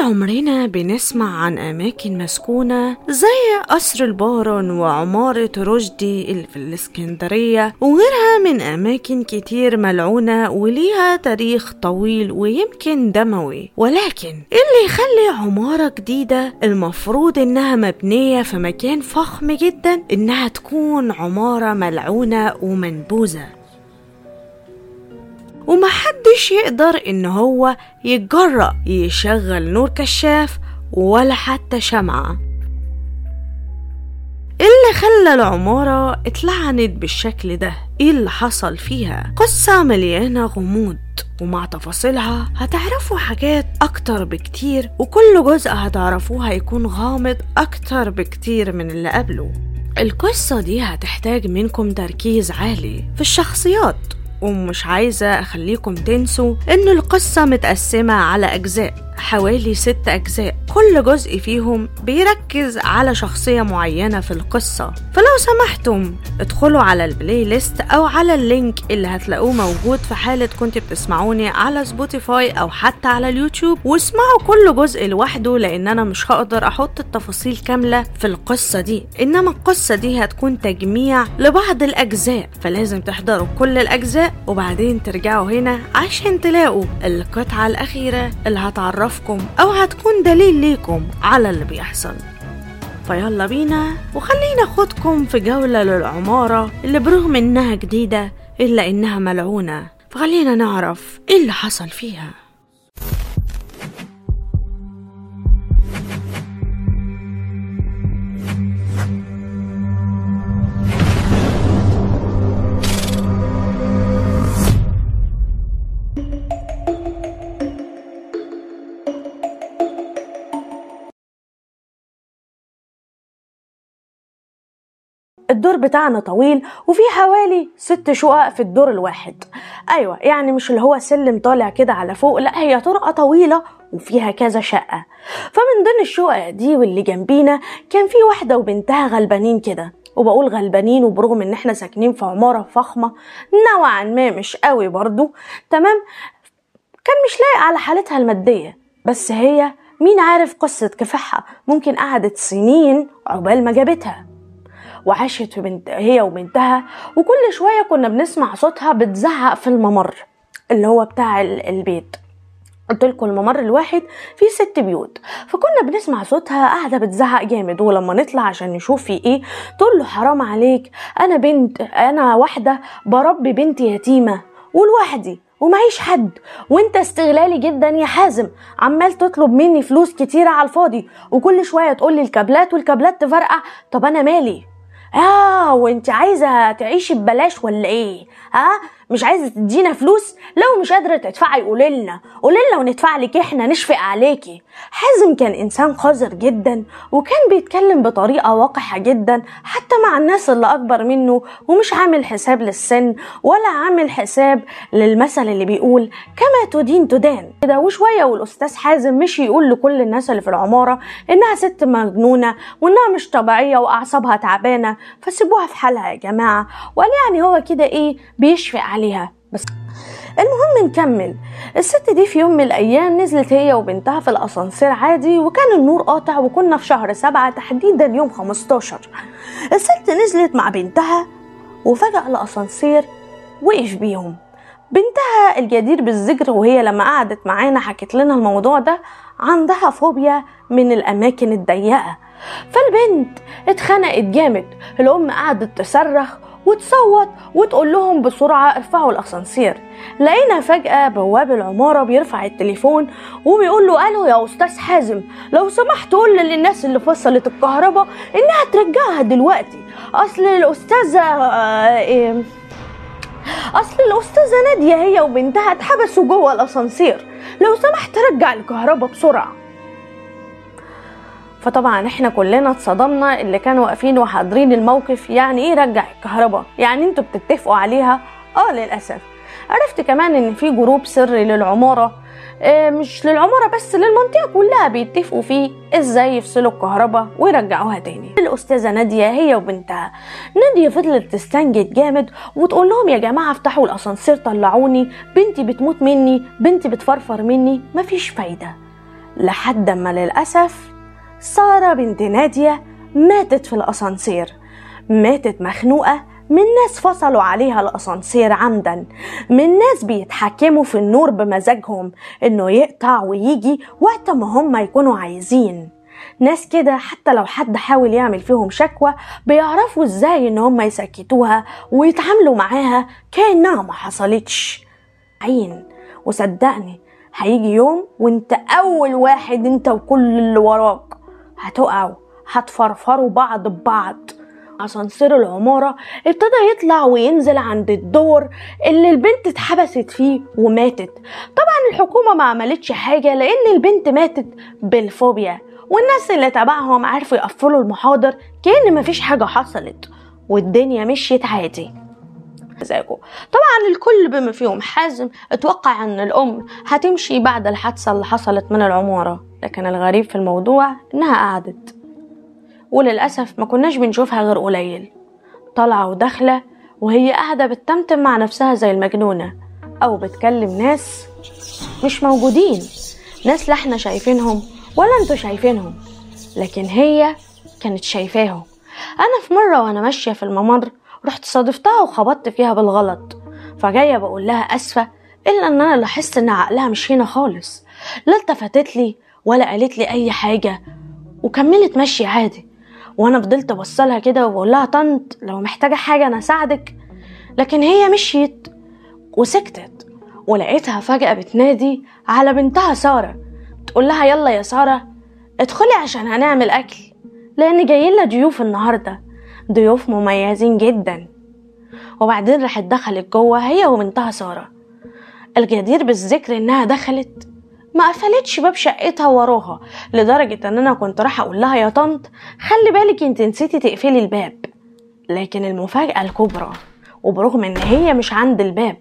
عمرنا بنسمع عن أماكن مسكونة زي قصر البارون وعمارة رشدي اللي في الإسكندرية وغيرها من أماكن كتير ملعونة وليها تاريخ طويل ويمكن دموي ولكن اللي يخلي عمارة جديدة المفروض إنها مبنية في مكان فخم جدا إنها تكون عمارة ملعونة ومنبوذة ومحدش يقدر ان هو يتجرأ يشغل نور كشاف ولا حتى شمعة اللي خلى العمارة اتلعنت بالشكل ده ايه اللي حصل فيها قصة مليانة غموض ومع تفاصيلها هتعرفوا حاجات أكتر بكتير وكل جزء هتعرفوه هيكون غامض أكتر بكتير من اللي قبله القصة دي هتحتاج منكم تركيز عالي في الشخصيات ومش عايزة أخليكم تنسوا إن القصة متقسمة على أجزاء حوالي ست أجزاء كل جزء فيهم بيركز على شخصية معينة في القصة فلو سمحتم ادخلوا على البلاي ليست أو على اللينك اللي هتلاقوه موجود في حالة كنت بتسمعوني على سبوتيفاي أو حتى على اليوتيوب واسمعوا كل جزء لوحده لأن أنا مش هقدر أحط التفاصيل كاملة في القصة دي إنما القصة دي هتكون تجميع لبعض الأجزاء فلازم تحضروا كل الأجزاء وبعدين ترجعوا هنا عشان تلاقوا القطعة الأخيرة اللي هتعرفكم أو هتكون دليل ليكم على اللي بيحصل فيلا بينا وخلينا خدكم في جولة للعمارة اللي برغم إنها جديدة إلا إنها ملعونة فخلينا نعرف إيه اللي حصل فيها الدور بتاعنا طويل وفي حوالي ست شقق في الدور الواحد ايوه يعني مش اللي هو سلم طالع كده على فوق لا هي طرقه طويله وفيها كذا شقه فمن ضمن الشقق دي واللي جنبينا كان في واحده وبنتها غلبانين كده وبقول غلبانين وبرغم ان احنا ساكنين في عماره فخمه نوعا ما مش قوي برضو تمام كان مش لايق على حالتها الماديه بس هي مين عارف قصه كفاحها ممكن قعدت سنين عقبال ما جابتها وعاشت في بنت هي وبنتها وكل شوية كنا بنسمع صوتها بتزعق في الممر اللي هو بتاع البيت قلت لكم الممر الواحد فيه ست بيوت فكنا بنسمع صوتها قاعده بتزعق جامد ولما نطلع عشان نشوف في ايه تقول له حرام عليك انا بنت انا واحده بربي بنتي يتيمه ولوحدي ومعيش حد وانت استغلالي جدا يا حازم عمال تطلب مني فلوس كتيرة على الفاضي وكل شوية تقولي الكابلات والكابلات تفرقع طب انا مالي اه وانت عايزه تعيشي ببلاش ولا ايه ها مش عايزه تدينا فلوس لو مش قادره تدفعي قولي لنا قولي لنا وندفع لك احنا نشفق عليكي حازم كان انسان قذر جدا وكان بيتكلم بطريقه وقحه جدا حتى مع الناس اللي اكبر منه ومش عامل حساب للسن ولا عامل حساب للمثل اللي بيقول كما تدين تدان كده وشويه والاستاذ حازم مشي يقول لكل الناس اللي في العماره انها ست مجنونه وانها مش طبيعيه واعصابها تعبانه فسيبوها في حالها يا جماعه وقال يعني هو كده ايه بيشفق عليها بس المهم نكمل الست دي في يوم من الايام نزلت هي وبنتها في الاسانسير عادي وكان النور قاطع وكنا في شهر سبعة تحديدا يوم 15 الست نزلت مع بنتها وفجأة الاسانسير وقف بيهم بنتها الجدير بالذكر وهي لما قعدت معانا حكت لنا الموضوع ده عندها فوبيا من الاماكن الضيقه فالبنت اتخنقت جامد الام قعدت تصرخ وتصوت وتقول لهم بسرعة ارفعوا الأسانسير لقينا فجأة بواب العمارة بيرفع التليفون وبيقول له ألو يا أستاذ حازم لو سمحت قول للناس اللي فصلت الكهرباء إنها ترجعها دلوقتي أصل الأستاذة آه إيه أصل الأستاذة نادية هي وبنتها اتحبسوا جوه الأسانسير لو سمحت رجع الكهرباء بسرعة فطبعا احنا كلنا اتصدمنا اللي كانوا واقفين وحاضرين الموقف يعني ايه رجع الكهرباء يعني انتوا بتتفقوا عليها اه للاسف عرفت كمان ان في جروب سري للعماره اه مش للعماره بس للمنطقه كلها بيتفقوا فيه ازاي يفصلوا الكهرباء ويرجعوها تاني الاستاذه ناديه هي وبنتها ناديه فضلت تستنجد جامد وتقول لهم يا جماعه افتحوا الاسانسير طلعوني بنتي بتموت مني بنتي بتفرفر مني مفيش فايده لحد ما للأسف سارة بنت نادية ماتت في الأسانسير ماتت مخنوقة من ناس فصلوا عليها الأسانسير عمدا من ناس بيتحكموا في النور بمزاجهم إنه يقطع ويجي وقت ما هم يكونوا عايزين ناس كده حتى لو حد حاول يعمل فيهم شكوى بيعرفوا ازاي ان هم يسكتوها ويتعاملوا معاها كأنها ما حصلتش عين وصدقني هيجي يوم وانت اول واحد انت وكل اللي وراك هتقعوا هتفرفروا بعض ببعض اسانسير العمارة ابتدى يطلع وينزل عند الدور اللي البنت اتحبست فيه وماتت طبعا الحكومة ما عملتش حاجة لان البنت ماتت بالفوبيا والناس اللي تبعهم عرفوا يقفلوا المحاضر كأن مفيش حاجة حصلت والدنيا مشيت عادي مزاجه طبعا الكل بما فيهم حازم اتوقع ان الام هتمشي بعد الحادثة اللي حصلت من العمارة لكن الغريب في الموضوع انها قعدت وللأسف ما كناش بنشوفها غير قليل طالعة وداخلة وهي قاعدة بتتمتم مع نفسها زي المجنونة أو بتكلم ناس مش موجودين ناس لا احنا شايفينهم ولا انتوا شايفينهم لكن هي كانت شايفاهم انا في مره وانا ماشيه في الممر رحت صادفتها وخبطت فيها بالغلط فجايه بقول لها اسفه الا ان انا لاحظت ان عقلها مش هنا خالص لا التفتت لي ولا قالت لي اي حاجه وكملت مشي عادي وانا فضلت بصلها كده وبقول لها طنط لو محتاجه حاجه انا اساعدك لكن هي مشيت وسكتت ولقيتها فجأة بتنادي على بنتها سارة تقول لها يلا يا سارة ادخلي عشان هنعمل أكل لأن جايين ضيوف النهاردة ضيوف مميزين جدا وبعدين راحت دخلت جوه هي وبنتها سارة الجدير بالذكر إنها دخلت ما قفلتش باب شقتها وراها لدرجة إن أنا كنت رايحة أقول لها يا طنط خلي بالك أنت نسيتي تقفلي الباب لكن المفاجأة الكبرى وبرغم إن هي مش عند الباب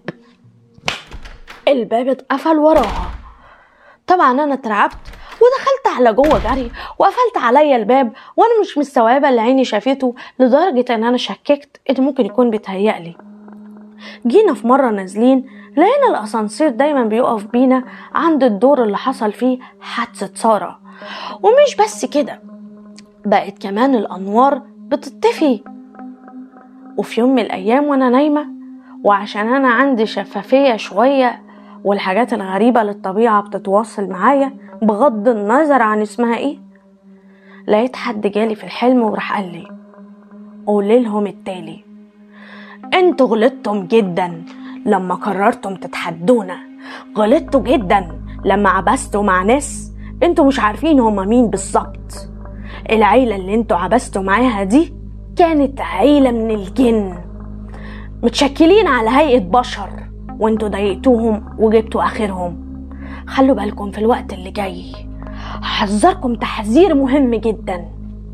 الباب اتقفل وراها طبعا انا اترعبت ودخلت على جوه جري وقفلت عليا الباب وانا مش مستوعبه اللي عيني شافته لدرجه ان انا شككت ان ممكن يكون بيتهيألي جينا في مره نازلين لقينا الاسانسير دايما بيقف بينا عند الدور اللي حصل فيه حادثه ساره ومش بس كده بقت كمان الانوار بتطفي وفي يوم من الايام وانا نايمه وعشان انا عندي شفافيه شويه والحاجات الغريبة للطبيعة بتتواصل معايا بغض النظر عن اسمها ايه لقيت حد جالي في الحلم وراح قال لي قولي لهم التالي انتوا غلطتم جدا لما قررتم تتحدونا غلطتوا جدا لما عبستوا مع ناس انتوا مش عارفين هما مين بالظبط العيلة اللي انتوا عبستوا معاها دي كانت عيلة من الجن متشكلين على هيئة بشر وانتوا ضايقتوهم وجبتوا اخرهم خلوا بالكم في الوقت اللي جاي هحذركم تحذير مهم جدا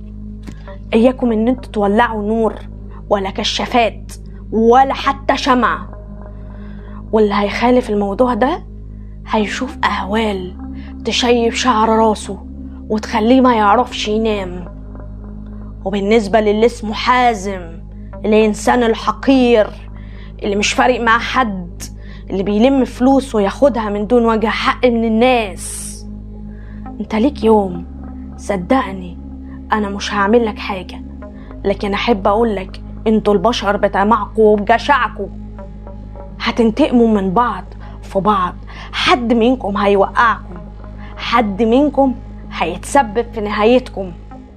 اياكم ان انتوا تولعوا نور ولا كشافات ولا حتى شمعة واللي هيخالف الموضوع ده هيشوف اهوال تشيب شعر راسه وتخليه ما يعرفش ينام وبالنسبة للي اسمه حازم الإنسان الحقير اللي مش فارق مع حد اللي بيلم فلوس وياخدها من دون وجه حق من الناس انت ليك يوم صدقني انا مش هعمل لك حاجة لكن احب اقولك انتوا البشر بطمعكوا وبجشعكوا هتنتقموا من بعض في بعض حد منكم هيوقعكم حد منكم هيتسبب في نهايتكم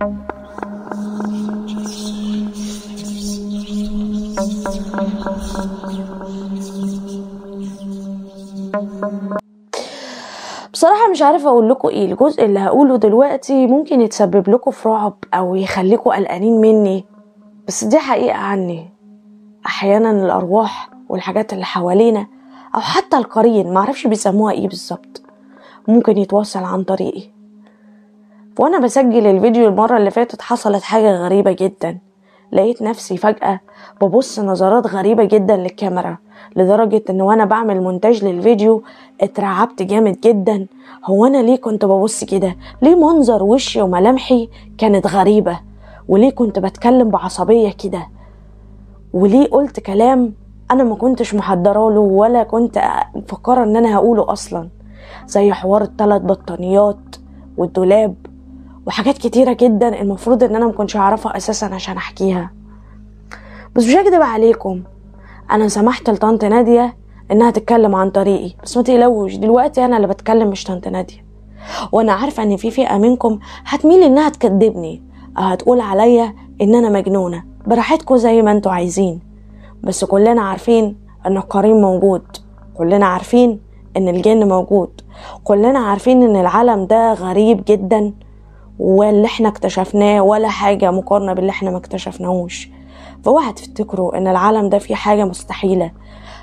بصراحة مش عارفة أقول لكم إيه الجزء اللي هقوله دلوقتي ممكن يتسبب لكم في رعب أو يخليكم قلقانين مني بس دي حقيقة عني أحيانا الأرواح والحاجات اللي حوالينا أو حتى القرين معرفش بيسموها إيه بالظبط ممكن يتواصل عن طريقي وأنا بسجل الفيديو المرة اللي فاتت حصلت حاجة غريبة جدا لقيت نفسي فجأة ببص نظرات غريبة جدا للكاميرا لدرجة ان وانا بعمل مونتاج للفيديو اترعبت جامد جدا هو انا ليه كنت ببص كده ليه منظر وشي وملامحي كانت غريبة وليه كنت بتكلم بعصبية كده وليه قلت كلام انا ما كنتش محضره له ولا كنت مفكرة ان انا هقوله اصلا زي حوار الثلاث بطانيات والدولاب وحاجات كتيرة جدا المفروض ان انا مكنش اعرفها اساسا عشان احكيها بس مش هكدب عليكم انا سمحت لطنط نادية انها تتكلم عن طريقي بس ما تقلقوش دلوقتي انا اللي بتكلم مش طنط نادية وانا عارفة ان في فئة منكم هتميل انها تكدبني او هتقول عليا ان انا مجنونة براحتكم زي ما انتوا عايزين بس كلنا عارفين ان القرين موجود كلنا عارفين ان الجن موجود كلنا عارفين ان العالم ده غريب جدا واللي احنا اكتشفناه ولا حاجة مقارنة باللي احنا ما اكتشفناهوش فواحد تفتكروا ان العالم ده فيه حاجة مستحيلة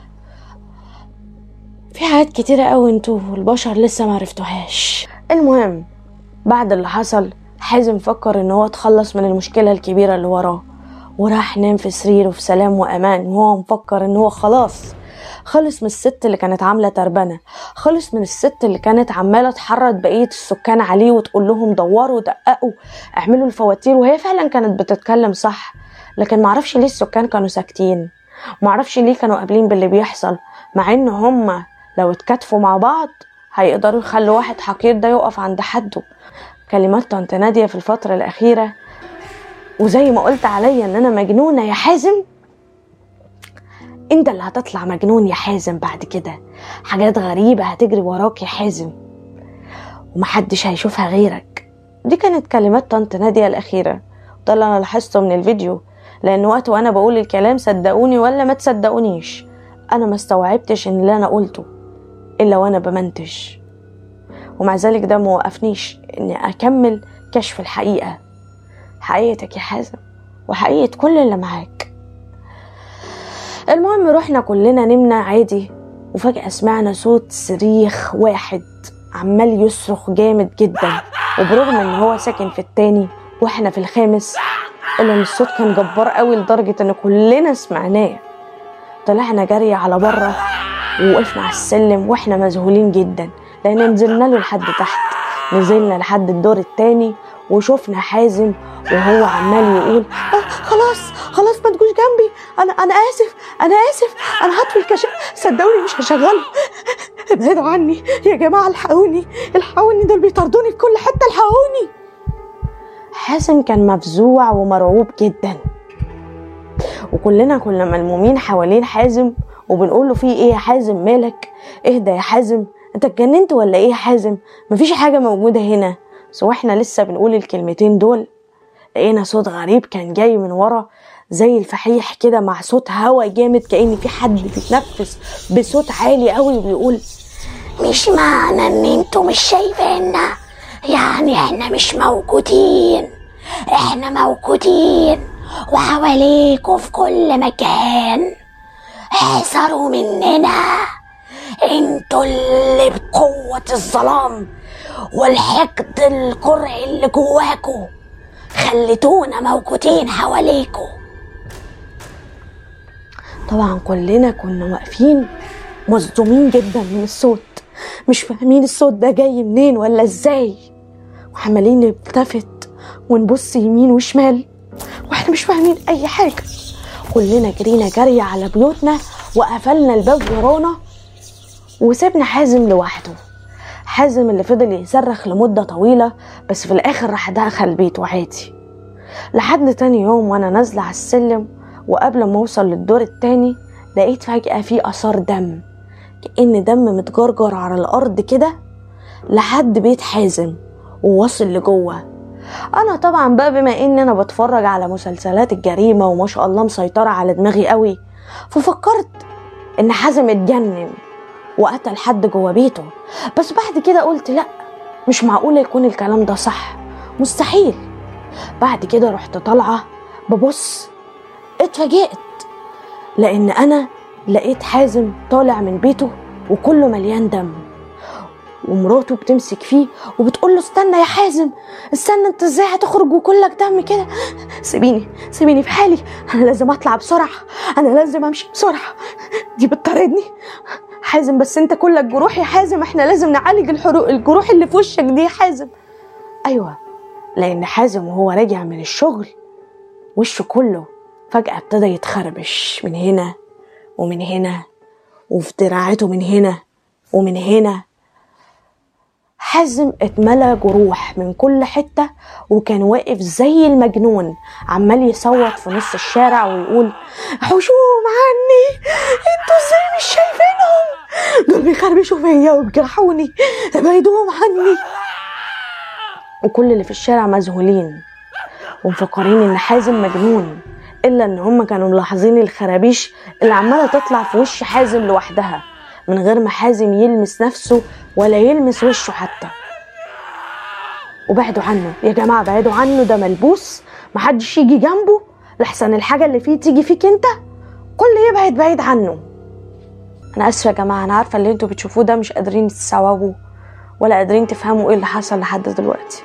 في حاجات كتيرة قوي انتوا البشر لسه ما عرفتوهاش المهم بعد اللي حصل حازم فكر ان هو اتخلص من المشكلة الكبيرة اللي وراه وراح نام في سريره في سلام وامان وهو مفكر ان هو خلاص خلص من الست اللي كانت عاملة تربنة خلص من الست اللي كانت عمالة تحرض بقية السكان عليه وتقول لهم دوروا دققوا اعملوا الفواتير وهي فعلا كانت بتتكلم صح لكن معرفش ليه السكان كانوا ساكتين معرفش ليه كانوا قابلين باللي بيحصل مع ان هما لو اتكاتفوا مع بعض هيقدروا يخلوا واحد حقير ده يقف عند حده كلمات طنط نادية في الفترة الأخيرة وزي ما قلت عليا ان انا مجنونة يا حازم انت اللي هتطلع مجنون يا حازم بعد كده حاجات غريبة هتجري وراك يا حازم ومحدش هيشوفها غيرك دي كانت كلمات طنط نادية الأخيرة ده اللي أنا لاحظته من الفيديو لأن وقت وأنا بقول الكلام صدقوني ولا ما تصدقونيش أنا ما استوعبتش إن اللي أنا قلته إلا وأنا بمنتج ومع ذلك ده موقفنيش إني أكمل كشف الحقيقة حقيقتك يا حازم وحقيقة كل اللي معاك المهم رحنا كلنا نمنا عادي وفجأة سمعنا صوت صريخ واحد عمال يصرخ جامد جدا وبرغم ان هو ساكن في التاني واحنا في الخامس الا ان الصوت كان جبار قوي لدرجة ان كلنا سمعناه طلعنا جري على بره ووقفنا على السلم واحنا مذهولين جدا لان نزلنا له لحد تحت نزلنا لحد الدور التاني وشفنا حازم وهو عمال يقول آه خلاص خلاص ما تجوش جنبي انا انا اسف انا اسف انا هطفي الكشاف صدقوني مش هشغله ابعدوا عني يا جماعه الحقوني الحقوني دول بيطردوني في كل حته الحقوني حازم كان مفزوع ومرعوب جدا وكلنا كنا ملمومين حوالين حازم وبنقول له في ايه يا حازم مالك اهدى يا حازم انت اتجننت ولا ايه يا حازم مفيش حاجه موجوده هنا بس واحنا لسه بنقول الكلمتين دول لقينا صوت غريب كان جاي من ورا زي الفحيح كده مع صوت هوا جامد كأن في حد بيتنفس بصوت عالي قوي وبيقول مش معنى ان انتوا مش شايفيننا يعني احنا مش موجودين احنا موجودين وحواليكوا في كل مكان احذروا مننا انتوا اللي بقوة الظلام والحقد الكرهي اللي جواكوا خليتونا موجودين حواليكوا طبعا كلنا كنا واقفين مصدومين جدا من الصوت مش فاهمين الصوت ده جاي منين ولا ازاي وعمالين نلتفت ونبص يمين وشمال واحنا مش فاهمين اي حاجه كلنا جرينا جري على بيوتنا وقفلنا الباب ورانا وسيبنا حازم لوحده حازم اللي فضل يصرخ لمدة طويلة بس في الآخر راح دخل بيته عادي لحد تاني يوم وأنا نازلة على السلم وقبل ما أوصل للدور التاني لقيت فجأة في آثار دم كأن دم متجرجر على الأرض كده لحد بيت حازم وواصل لجوه أنا طبعا بقى بما إن أنا بتفرج على مسلسلات الجريمة وما شاء الله مسيطرة على دماغي قوي ففكرت إن حازم اتجنن وقتل حد جوه بيته بس بعد كده قلت لا مش معقول يكون الكلام ده صح مستحيل بعد كده رحت طالعة ببص اتفاجئت لأن أنا لقيت حازم طالع من بيته وكله مليان دم ومراته بتمسك فيه وبتقول له استنى يا حازم استنى انت ازاي هتخرج وكلك دم كده سيبيني سيبيني في حالي انا لازم اطلع بسرعه انا لازم امشي بسرعه دي بتطاردني حازم بس انت كلك جروح يا حازم احنا لازم نعالج الحروق الجروح اللي في وشك دي يا حازم ايوه لان حازم وهو راجع من الشغل وشه كله فجأة ابتدى يتخربش من هنا ومن هنا وفي دراعته من هنا ومن هنا حازم اتملى جروح من كل حتة وكان واقف زي المجنون عمال يصوت في نص الشارع ويقول حشوم عني انتوا ازاي مش شايفينهم دول بيخربشوا فيا وبيجرحوني ابعدوهم عني وكل اللي في الشارع مذهولين ومفكرين ان حازم مجنون الا ان هم كانوا ملاحظين الخرابيش اللي عماله تطلع في وش حازم لوحدها من غير ما حازم يلمس نفسه ولا يلمس وشه حتى وبعدوا عنه يا جماعه بعدوا عنه ده ملبوس محدش يجي جنبه لحسن الحاجه اللي فيه تيجي فيك انت كل يبعد بعيد عنه انا اسفه يا جماعه انا عارفه اللي انتوا بتشوفوه ده مش قادرين تستوعبوه ولا قادرين تفهموا ايه اللي حصل لحد دلوقتي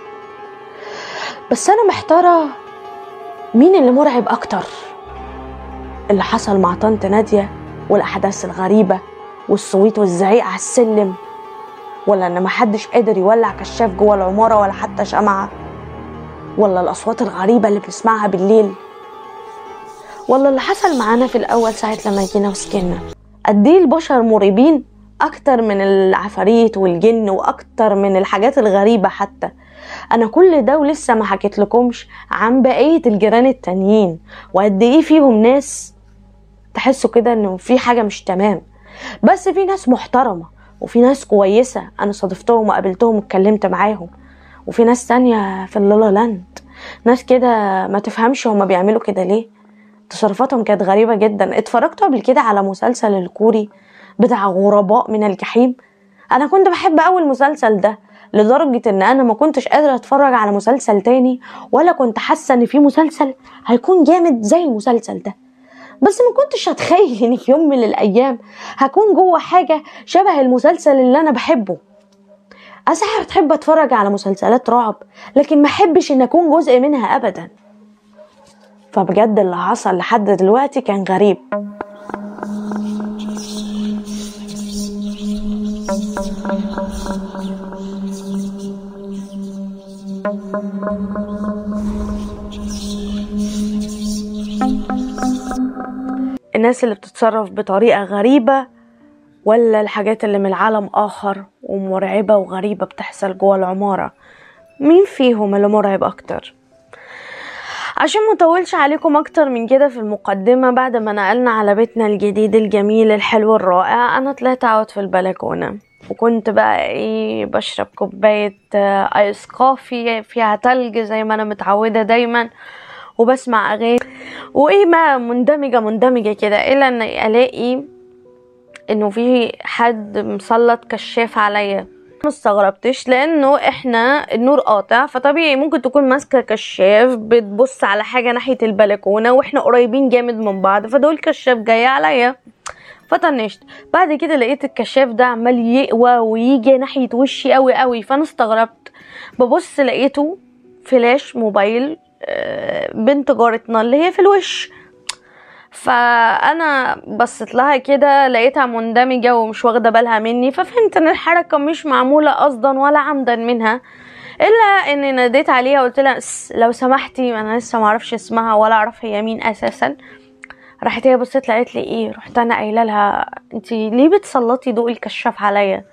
بس انا محتاره مين اللي مرعب اكتر اللي حصل مع طنط ناديه والاحداث الغريبه والصويت والزعيق على السلم ولا ان محدش قادر يولع كشاف جوه العماره ولا حتى شمعه ولا الاصوات الغريبه اللي بنسمعها بالليل ولا اللي حصل معانا في الاول ساعه لما جينا وسكننا قد ايه البشر مريبين اكتر من العفاريت والجن واكتر من الحاجات الغريبه حتى انا كل ده ولسه ما حكيت لكمش عن بقيه الجيران التانيين وقد ايه فيهم ناس تحسوا كده انه في حاجه مش تمام بس في ناس محترمه وفي ناس كويسه انا صادفتهم وقابلتهم واتكلمت معاهم وفي ناس تانية في اللالا لاند ناس كده ما تفهمش هما بيعملوا كده ليه تصرفاتهم كانت غريبة جدا اتفرجتوا قبل كده على مسلسل الكوري بتاع غرباء من الجحيم انا كنت بحب قوي المسلسل ده لدرجة ان انا ما كنتش قادرة اتفرج على مسلسل تاني ولا كنت حاسة ان في مسلسل هيكون جامد زي المسلسل ده بس ما كنتش هتخيل ان في يوم من الايام هكون جوه حاجة شبه المسلسل اللي انا بحبه أسحر تحب اتفرج على مسلسلات رعب لكن ما احبش ان اكون جزء منها ابدا فبجد اللي حصل لحد دلوقتي كان غريب الناس اللي بتتصرف بطريقة غريبة ولا الحاجات اللي من عالم آخر ومرعبة وغريبة بتحصل جوه العمارة مين فيهم اللي مرعب أكتر؟ عشان مطولش عليكم اكتر من كده في المقدمة بعد ما نقلنا على بيتنا الجديد الجميل الحلو الرائع انا طلعت اقعد في البلكونة وكنت بقى ايه بشرب كوباية آه، ايس كوفي فيها تلج زي ما انا متعودة دايما وبسمع اغاني وايه ما مندمجة مندمجة كده الا ان الاقي انه في حد مسلط كشاف عليا ما استغربتش لانه احنا النور قاطع فطبيعي ممكن تكون ماسكه كشاف بتبص على حاجه ناحيه البلكونه واحنا قريبين جامد من بعض فدول كشاف جاي عليا فطنشت بعد كده لقيت الكشاف ده عمال يقوى ويجي ناحيه وشي قوي قوي فانا استغربت ببص لقيته فلاش موبايل آه، بنت جارتنا اللي هي في الوش فانا بصيت لها كده لقيتها مندمجه ومش واخده بالها مني ففهمت ان الحركه مش معموله قصدا ولا عمدا منها الا اني ناديت عليها وقلت لها "س- لو سمحتي انا لسه ما اعرفش اسمها ولا اعرف هي مين اساسا راحت هي بصيت لقيت لي ايه رحت انا قايله لها انت ليه بتسلطي ضوء الكشاف عليا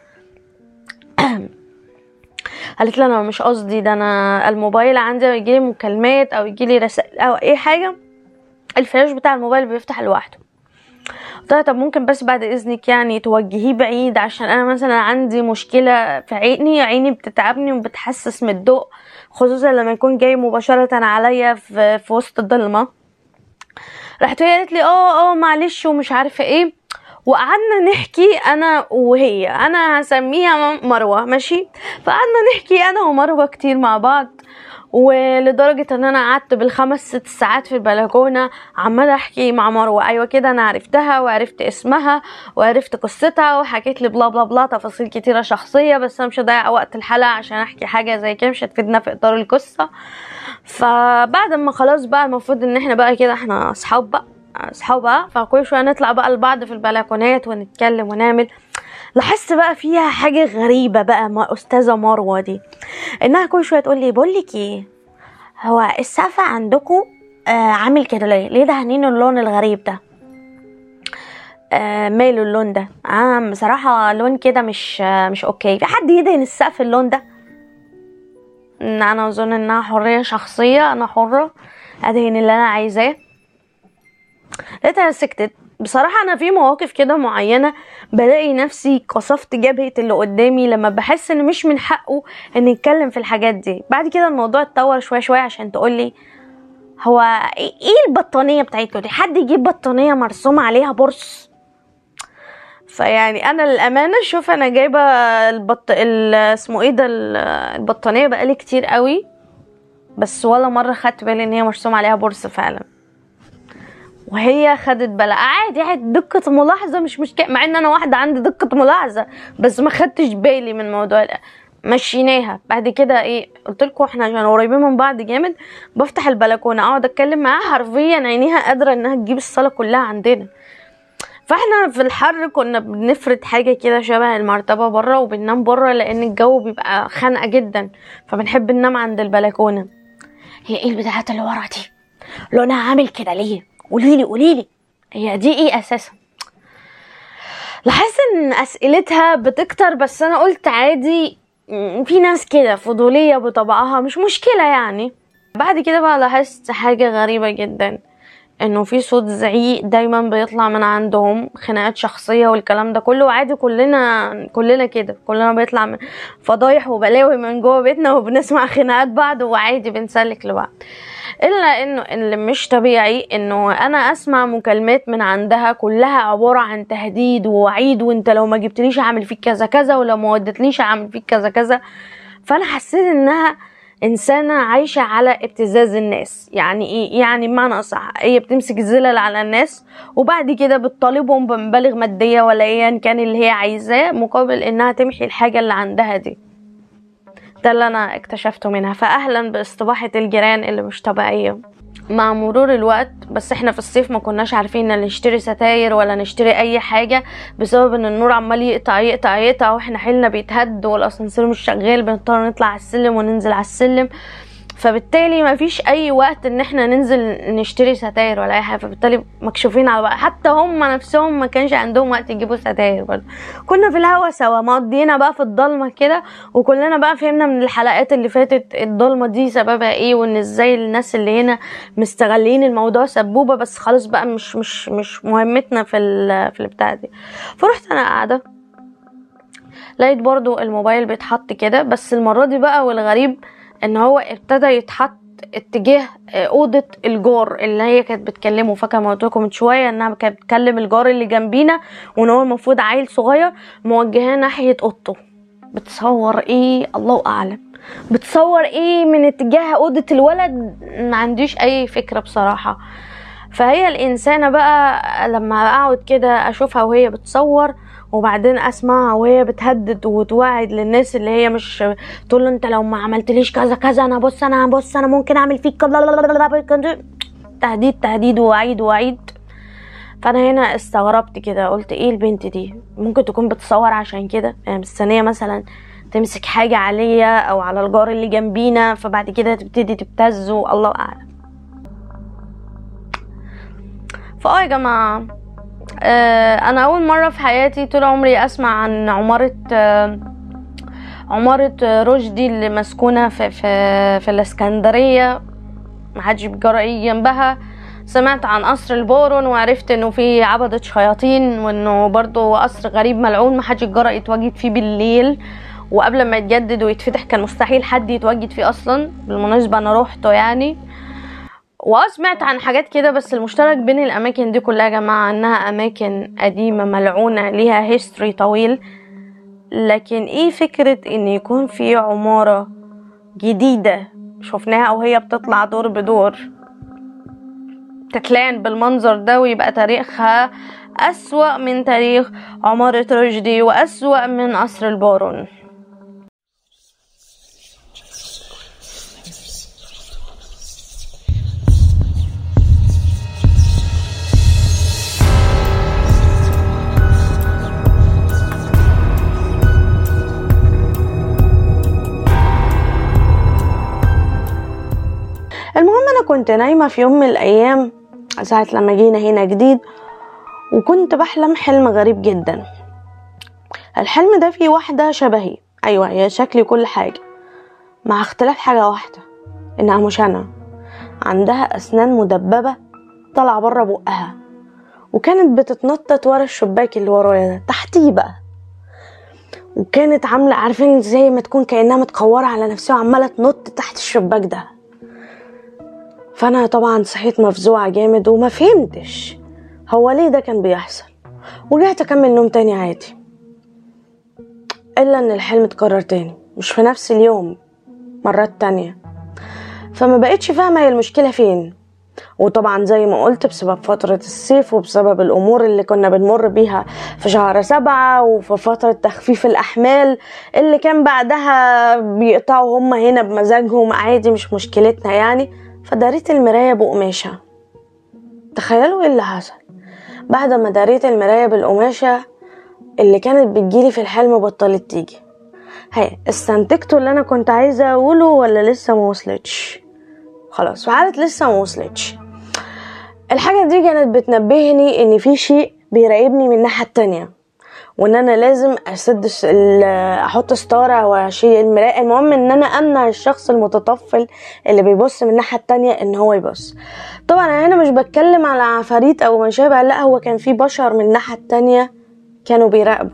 قالت لي انا مش قصدي ده انا الموبايل عندي يجيلي مكالمات او يجيلي رسائل او اي حاجه الفلاش بتاع الموبايل بيفتح لوحده قلت لها طب ممكن بس بعد اذنك يعني توجهيه بعيد عشان انا مثلا عندي مشكله في عيني عيني بتتعبني وبتحسس من الضوء خصوصا لما يكون جاي مباشره عليا في, في وسط الضلمه راحت هي قالت لي اه اه معلش ومش عارفه ايه وقعدنا نحكي انا وهي انا هسميها مروه ماشي فقعدنا نحكي انا ومروه كتير مع بعض ولدرجة ان انا قعدت بالخمس ست ساعات في البلكونة عمالة احكي مع مروة ايوه كده انا عرفتها وعرفت اسمها وعرفت قصتها وحكيت لي بلا بلا بلا تفاصيل كتيرة شخصية بس انا مش هضيع وقت الحلقة عشان احكي حاجة زي كده مش هتفيدنا في اطار القصة فبعد ما خلاص بقى المفروض ان احنا بقى كده احنا اصحاب بقى اصحاب بقى فكل شوية نطلع بقى لبعض في البلكونات ونتكلم ونعمل لاحظت بقى فيها حاجة غريبة بقى مع أستاذة مروة دي إنها كل شوية تقول لي بقول لك إيه هو السقف عندكم آه عامل كده ليه؟ ليه دهنين اللون الغريب ده؟ آه ماله اللون ده آه بصراحة لون كده مش آه مش اوكي في حد يدهن السقف اللون ده إن انا اظن انها حرية شخصية انا حرة ادهن اللي انا عايزاه لقيتها سكتت بصراحة أنا في مواقف كده معينة بلاقي نفسي قصفت جبهة اللي قدامي لما بحس إن مش من حقه إن يتكلم في الحاجات دي بعد كده الموضوع اتطور شوية شوية عشان تقولي هو ايه البطانية بتاعتكم دي حد يجيب بطانية مرسوم عليها برص فيعني انا للامانه شوف انا جايبه البط ال- اسمه ايه ده ال- البطانيه بقالي كتير قوي بس ولا مره خدت بالي ان هي مرسوم عليها برص فعلا وهي خدت بالها عادي عادي دقة ملاحظة مش مشكلة مع ان انا واحدة عندي دقة ملاحظة بس ما خدتش بالي من موضوع ال- مشيناها بعد كده ايه قلت لكم احنا عشان قريبين من بعض جامد بفتح البلكونه اقعد اتكلم معاها حرفيا عينيها قادره انها تجيب الصاله كلها عندنا فاحنا في الحر كنا بنفرد حاجه كده شبه المرتبه بره وبننام بره لان الجو بيبقى خانقه جدا فبنحب ننام عند البلكونه هي ايه البتاعات اللي ورا دي لونها عامل كده ليه قوليلي قوليلي هي دي ايه اساسا لاحظت ان اسئلتها بتكتر بس انا قلت عادي م، في ناس كده فضوليه بطبعها مش مشكله يعني بعد كده بقى لاحظت حاجه غريبه جدا انه في صوت زعيق دايما بيطلع من عندهم خناقات شخصيه والكلام ده كله وعادي كلنا كلنا كده كلنا بيطلع من فضايح وبلاوي من جوه بيتنا وبنسمع خناقات بعض وعادي بنسلك لبعض الا انه اللي مش طبيعي انه انا اسمع مكالمات من عندها كلها عباره عن تهديد ووعيد وانت لو ما جبتليش هعمل فيك كذا كذا ولو ما ودتليش هعمل فيك كذا كذا فانا حسيت انها انسانه عايشه على ابتزاز الناس يعني ايه يعني بمعنى اصح هي بتمسك الزلل على الناس وبعد كده بتطالبهم بمبالغ ماديه ولا ايا كان اللي هي عايزاه مقابل انها تمحي الحاجه اللي عندها دي ده اللي انا اكتشفته منها فاهلا باستباحه الجيران اللي مش طبيعيه مع مرور الوقت بس احنا في الصيف ما كناش عارفين ان نشتري ستاير ولا نشتري اي حاجه بسبب ان النور عمال يقطع يقطع يقطع واحنا حيلنا بيتهد والاسانسير مش شغال بنضطر نطلع على السلم وننزل على السلم فبالتالي ما فيش اي وقت ان احنا ننزل نشتري ستاير ولا اي حاجه فبالتالي مكشوفين على بعض حتى هم نفسهم ما كانش عندهم وقت يجيبوا ستاير برضه كنا في الهوا سوا مقضينا بقى في الضلمه كده وكلنا بقى فهمنا من الحلقات اللي فاتت الضلمه دي سببها ايه وان ازاي الناس اللي هنا مستغلين الموضوع سبوبه بس خلاص بقى مش مش مش مهمتنا في ال- في البتاع دي فرحت انا قاعده لقيت برضو الموبايل بيتحط كده بس المرة دي بقى والغريب ان هو ابتدى يتحط اتجاه آه، أوضة الجار اللي هي كانت بتكلمه فاكرة ما قلت لكم من شوية انها كانت بتكلم الجار اللي جنبينا وان هو المفروض عيل صغير موجهاه ناحية اوضته بتصور ايه الله اعلم بتصور ايه من اتجاه اوضة الولد ما عنديش اي فكرة بصراحة فهي الانسانة بقى لما اقعد كده اشوفها وهي بتصور وبعدين اسمعها وهي بتهدد وتوعد للناس اللي هي مش تقول له انت لو ما عملتليش كذا كذا انا بص انا بص انا ممكن اعمل فيك كذا تهديد تهديد ووعيد ووعيد فانا هنا استغربت كده قلت ايه البنت دي ممكن تكون بتصور عشان كده يعني مستنيه مثلا تمسك حاجه عليا او على الجار اللي جنبينا فبعد كده تبتدي تبتز الله اعلم فاه يا جماعه آه، انا اول مره في حياتي طول عمري اسمع عن عماره آه، عماره آه، رشدي اللي مسكونه في في في الاسكندريه محدش بيجرى جنبها سمعت عن قصر البورون وعرفت انه في عبدة شياطين وانه برضو قصر غريب ملعون محدش يتجرأ يتواجد فيه بالليل وقبل ما يتجدد ويتفتح كان مستحيل حد يتواجد فيه اصلا بالمناسبة انا روحته يعني واه سمعت عن حاجات كده بس المشترك بين الاماكن دي كلها يا جماعه انها اماكن قديمه ملعونه ليها هيستوري طويل لكن ايه فكره ان يكون في عماره جديده شفناها وهي بتطلع دور بدور تتلان بالمنظر ده ويبقى تاريخها أسوأ من تاريخ عمارة رشدي وأسوأ من قصر البارون المهم انا كنت نايمه في يوم من الايام ساعه لما جينا هنا جديد وكنت بحلم حلم غريب جدا الحلم ده فيه واحدة شبهي أيوة هي شكلي كل حاجة مع اختلاف حاجة واحدة إنها مش أنا عندها أسنان مدببة طالعة برا بقها وكانت بتتنطط ورا الشباك اللي ورايا ده تحتيه بقى وكانت عاملة عارفين زي ما تكون كأنها متكورة على نفسها وعمالة تنط تحت الشباك ده فأنا طبعا صحيت مفزوعة جامد وما فهمتش هو ليه ده كان بيحصل ورجعت أكمل نوم تاني عادي إلا إن الحلم اتكرر تاني مش في نفس اليوم مرات تانية فما بقتش فاهمة هي المشكلة فين وطبعا زي ما قلت بسبب فترة الصيف وبسبب الأمور اللي كنا بنمر بيها في شهر سبعة وفي فترة تخفيف الأحمال اللي كان بعدها بيقطعوا هما هنا بمزاجهم عادي مش مشكلتنا يعني فداريت المراية بقماشة تخيلوا ايه اللي حصل بعد ما داريت المراية بالقماشة اللي كانت بتجيلي في الحلم بطلت تيجي هي استنتجتوا اللي انا كنت عايزة اقوله ولا لسه ما وصلتش خلاص في حالة لسه ما وصلتش الحاجة دي كانت بتنبهني ان في شيء بيراقبني من الناحية التانية وان انا لازم اسد الس- ال- احط ستاره واشيل المرايه المهم ان انا امنع الشخص المتطفل اللي بيبص من الناحيه التانية ان هو يبص طبعا انا هنا مش بتكلم على عفاريت او ما شابه لا هو كان في بشر من الناحيه التانية كانوا بيراقبوا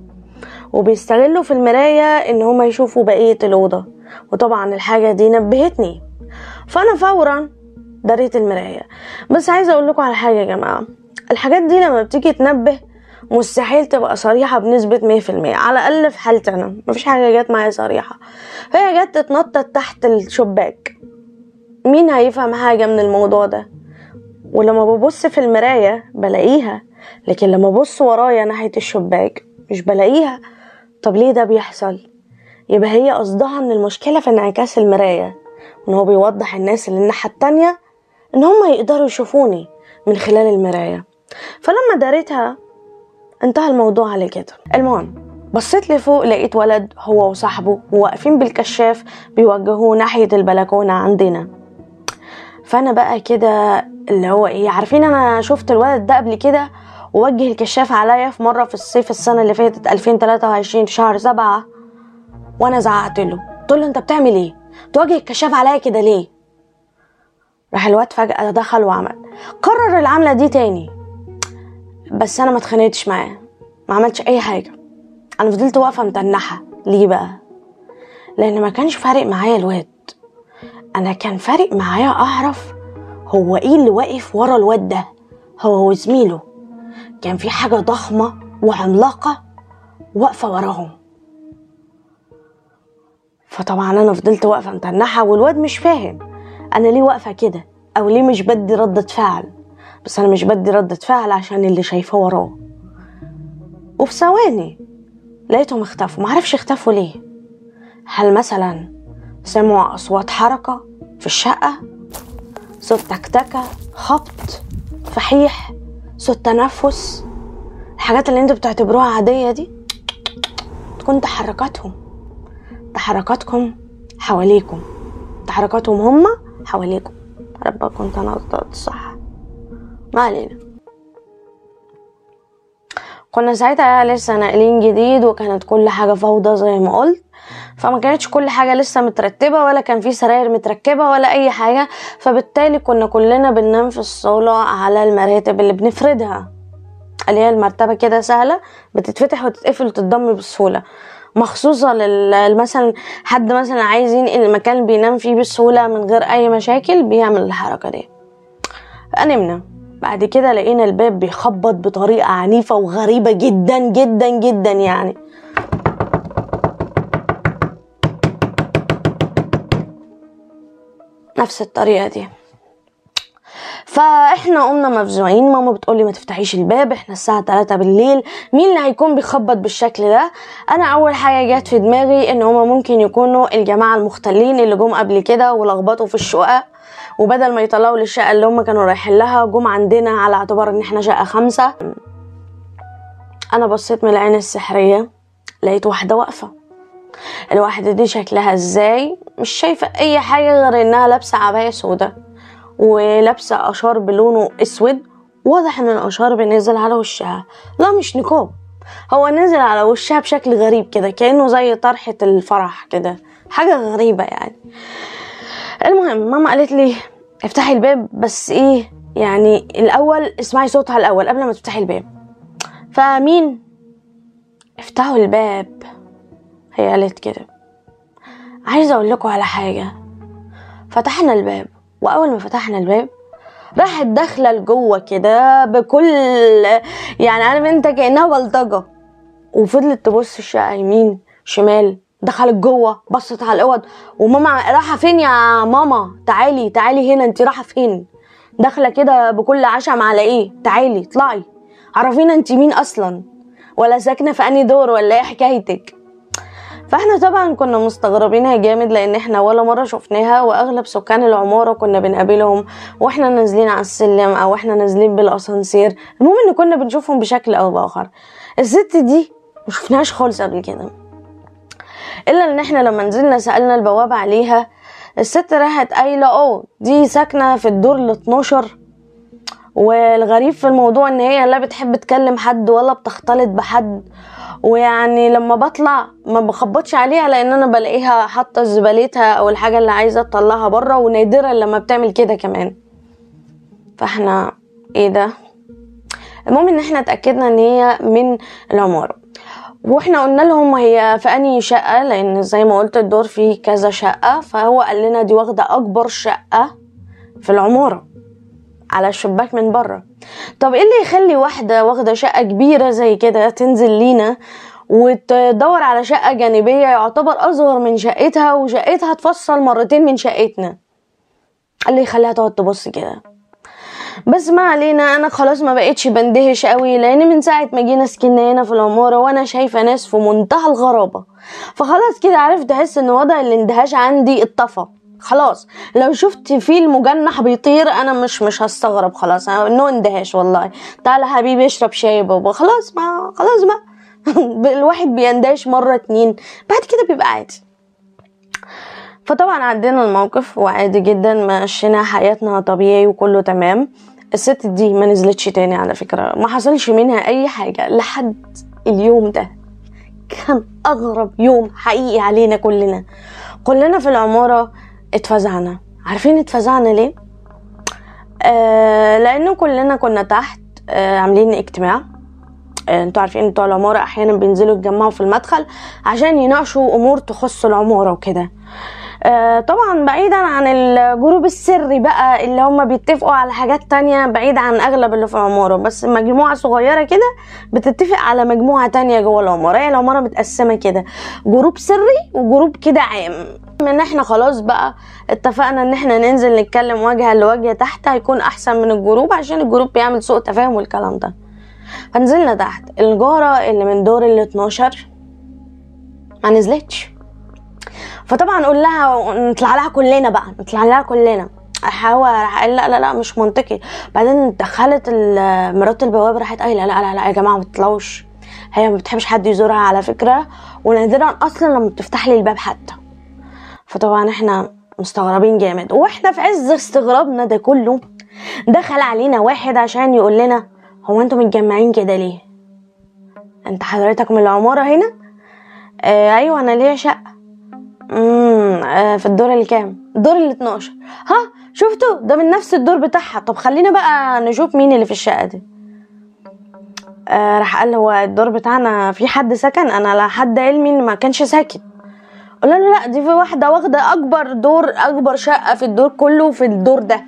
وبيستغلوا في المرايه ان هما يشوفوا بقيه الاوضه وطبعا الحاجه دي نبهتني فانا فورا دريت المرايه بس عايزه اقول لكم على حاجه يا جماعه الحاجات دي لما بتيجي تنبه مستحيل تبقى صريحة بنسبة مية في المية على الأقل في حالتي أنا مفيش حاجة جت معايا صريحة هي جت تتنطط تحت الشباك مين هيفهم حاجة من الموضوع ده ولما ببص في المراية بلاقيها لكن لما ببص ورايا ناحية الشباك مش بلاقيها طب ليه ده بيحصل يبقى هي قصدها ان المشكلة في انعكاس المراية وان هو بيوضح الناس اللي الناحية التانية ان هم يقدروا يشوفوني من خلال المراية فلما داريتها انتهى الموضوع على كده المهم بصيت لفوق لقيت ولد هو وصاحبه واقفين بالكشاف بيوجهوه ناحية البلكونة عندنا فانا بقى كده اللي هو ايه عارفين انا شفت الولد ده قبل كده ووجه الكشاف عليا في مرة في الصيف السنة اللي فاتت 2023 في شهر سبعة وانا زعقت له قلت له انت بتعمل ايه توجه الكشاف عليا كده ليه راح الواد فجأة دخل وعمل قرر العملة دي تاني بس انا ما اتخانقتش معاه ما عملتش اي حاجه انا فضلت واقفه متنحه ليه بقى لان ما كانش فارق معايا الواد انا كان فارق معايا اعرف هو ايه اللي واقف ورا الواد ده هو وزميله كان في حاجه ضخمه وعملاقه واقفه وراهم فطبعا انا فضلت واقفه متنحه والواد مش فاهم انا ليه واقفه كده او ليه مش بدي ردة فعل بس انا مش بدي ردة فعل عشان اللي شايفاه وراه وفي ثواني لقيتهم اختفوا معرفش اختفوا ليه هل مثلا سمعوا اصوات حركة في الشقة صوت تكتكة خبط فحيح صوت تنفس الحاجات اللي انتوا بتعتبروها عادية دي تكون تحركاتهم تحركاتكم حواليكم تحركاتهم هما حواليكم رب كنت انا قصدت صح ما علينا كنا ساعتها لسه ناقلين جديد وكانت كل حاجة فوضى زي ما قلت فما كانتش كل حاجة لسه مترتبة ولا كان في سراير متركبة ولا أي حاجة فبالتالي كنا كلنا بننام في الصالة على المراتب اللي بنفردها اللي هي المرتبة كده سهلة بتتفتح وتتقفل وتتضم بسهولة مخصوصة لل مثلا حد مثلا عايز ينقل المكان بينام فيه بسهولة من غير أي مشاكل بيعمل الحركة دي فنمنا بعد كده لقينا الباب بيخبط بطريقة عنيفة وغريبة جدا جدا جدا يعني نفس الطريقة دي فاحنا قمنا مفزوعين ماما بتقولي ما تفتحيش الباب احنا الساعة 3 بالليل مين اللي هيكون بيخبط بالشكل ده انا اول حاجة جت في دماغي ان هما ممكن يكونوا الجماعة المختلين اللي جم قبل كده ولخبطوا في الشقق وبدل ما يطلعوا للشقة اللي هما كانوا رايحين لها جم عندنا على اعتبار ان احنا شقة خمسة انا بصيت من العين السحرية لقيت واحدة واقفة الواحدة دي شكلها ازاي مش شايفة اي حاجة غير انها لابسة عباية سودا ولابسة اشار بلونه اسود واضح ان الاشارب نزل على وشها لا مش نقاب هو نزل على وشها بشكل غريب كده كانه زي طرحه الفرح كده حاجه غريبه يعني المهم ماما قالت لي افتحي الباب بس ايه يعني الاول اسمعي صوتها الاول قبل ما تفتحي الباب فمين افتحوا الباب هي قالت كده عايزه اقول لكم على حاجه فتحنا الباب واول ما فتحنا الباب راحت داخله لجوه كده بكل يعني عارف انت كانها بلطجه وفضلت تبص الشقه يمين شمال دخلت جوه بصت على الاوض وماما رايحه فين يا ماما تعالي تعالي هنا انت رايحه فين داخله كده بكل عشم على ايه تعالي اطلعي عرفينا انت مين اصلا ولا ساكنه في انهي دور ولا ايه حكايتك فاحنا طبعا كنا مستغربينها جامد لان احنا ولا مره شفناها واغلب سكان العماره كنا بنقابلهم واحنا نازلين على السلم او احنا نازلين بالاسانسير المهم ان كنا بنشوفهم بشكل او باخر الست دي مشفناهاش خالص قبل كده الا ان احنا لما نزلنا سالنا البواب عليها الست راحت قايله اه دي ساكنه في الدور ال 12 والغريب في الموضوع ان هي لا بتحب تكلم حد ولا بتختلط بحد ويعني لما بطلع ما بخبطش عليها لان انا بلاقيها حاطه زبالتها او الحاجه اللي عايزه تطلعها بره ونادرا لما بتعمل كده كمان فاحنا ايه ده المهم ان احنا اتاكدنا ان هي من العماره واحنا قلنا لهم هي في انهي شقه لان زي ما قلت الدور فيه كذا شقه فهو قال لنا دي واخده اكبر شقه في العماره على الشباك من بره طب ايه اللي يخلي واحده واخده شقه كبيره زي كده تنزل لينا وتدور على شقه جانبيه يعتبر اصغر من شقتها وشقتها تفصل مرتين من شقتنا اللي يخليها تقعد تبص كده بس ما علينا انا خلاص ما بقتش بندهش قوي لان من ساعه ما جينا سكننا هنا في العماره وانا شايفه ناس في منتهى الغرابه فخلاص كده عرفت احس ان وضع الاندهاش عندي اتطفى خلاص لو شفت فيل مجنح بيطير انا مش مش هستغرب خلاص انه اندهاش والله تعالى حبيبي اشرب شاي بابا خلاص ما خلاص ما الواحد بيندهش مره اتنين بعد كده بيبقى عادي فطبعا عدينا الموقف وعادي جدا مشينا حياتنا طبيعي وكله تمام الست دي ما نزلتش تاني على فكرة ما حصلش منها أي حاجة لحد اليوم ده كان أغرب يوم حقيقي علينا كلنا كلنا في العمارة اتفزعنا عارفين اتفزعنا ليه؟ آه لأنه كلنا كنا تحت آه عاملين اجتماع آه انتوا عارفين بتوع العمارة أحيانا بينزلوا يتجمعوا في المدخل عشان يناقشوا أمور تخص العمارة وكده آه طبعا بعيدا عن الجروب السري بقى اللي هم بيتفقوا على حاجات تانية بعيد عن اغلب اللي في العمارة بس مجموعة صغيرة كده بتتفق على مجموعة تانية جوه العمارة هي العمارة متقسمة كده جروب سري وجروب كده عام ان احنا خلاص بقى اتفقنا ان احنا ننزل نتكلم وجها لوجه تحت هيكون احسن من الجروب عشان الجروب بيعمل سوء تفاهم والكلام ده فنزلنا تحت الجارة اللي من دور ال 12 ما نزلتش فطبعا اقول لها نطلع لها كلنا بقى نطلع لها كلنا احاول راح قال لا لا لا مش منطقي بعدين دخلت مرات البواب راحت قايله لا لا لا يا جماعه ما تطلعوش هي ما بتحبش حد يزورها على فكره ونادرا اصلا لما بتفتح لي الباب حتى فطبعا احنا مستغربين جامد واحنا في عز استغرابنا ده كله دخل علينا واحد عشان يقول لنا هو انتوا متجمعين كده ليه انت حضرتك من العماره هنا آه ايوه انا ليا شقه امم آه في الدور الكام الدور ال 12 ها شفتوا ده من نفس الدور بتاعها طب خلينا بقى نشوف مين اللي في الشقه دي آه راح قال هو الدور بتاعنا في حد سكن انا لا حد علمي ان ما كانش ساكن قلنا له لا دي في واحده واخده اكبر دور اكبر شقه في الدور كله في الدور ده